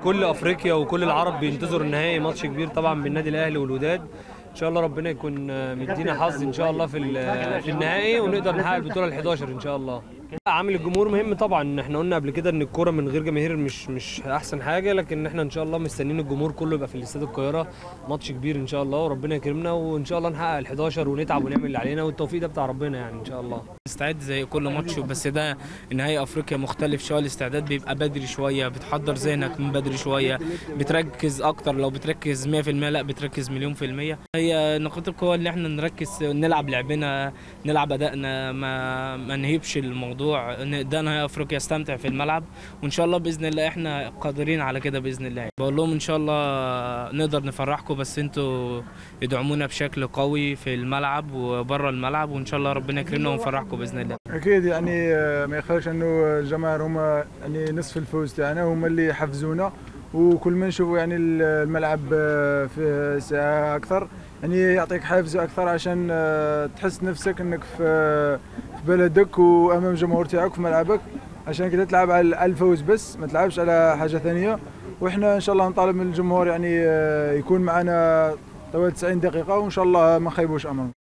كل افريقيا وكل العرب بينتظروا النهائي ماتش كبير طبعا بالنادي الاهلي والوداد ان شاء الله ربنا يكون مدينا حظ ان شاء الله في ال- في النهائي ونقدر نحقق البطوله ال11 ان شاء الله عامل الجمهور مهم طبعا احنا قلنا قبل كده ان الكوره من غير جماهير مش مش احسن حاجه لكن احنا ان شاء الله مستنيين الجمهور كله يبقى في الاستاد القاهره ماتش كبير ان شاء الله وربنا يكرمنا وان شاء الله نحقق ال11 ونتعب ونعمل اللي علينا والتوفيق ده بتاع ربنا يعني ان شاء الله استعد زي كل ماتش بس ده نهائي افريقيا مختلف شويه الاستعداد بيبقى بدري شويه بتحضر ذهنك من بدري شويه بتركز اكتر لو بتركز 100% لا بتركز مليون في المية هي نقاط القوة اللي احنا نركز نلعب لعبنا نلعب ادائنا ما ما نهيبش الموضوع ده نهائي افريقيا استمتع في الملعب وان شاء الله باذن الله احنا قادرين على كده باذن الله بقول لهم ان شاء الله نقدر نفرحكم بس انتوا ادعمونا بشكل قوي في الملعب وبره الملعب وان شاء الله ربنا يكرمنا ونفرحكم باذن الله اكيد يعني آه، ما يخافش انه الجماهير هما يعني نصف الفوز تاعنا هما اللي يحفزونا وكل ما نشوفوا يعني الملعب آه، فيه ساعه اكثر يعني يعطيك حافز اكثر عشان آه، تحس نفسك انك في في بلدك وامام الجمهور تاعك في ملعبك عشان كده تلعب على الفوز بس ما تلعبش على حاجه ثانيه واحنا ان شاء الله نطالب من الجمهور يعني آه، يكون معنا طوال 90 دقيقه وان شاء الله ما نخيبوش امرهم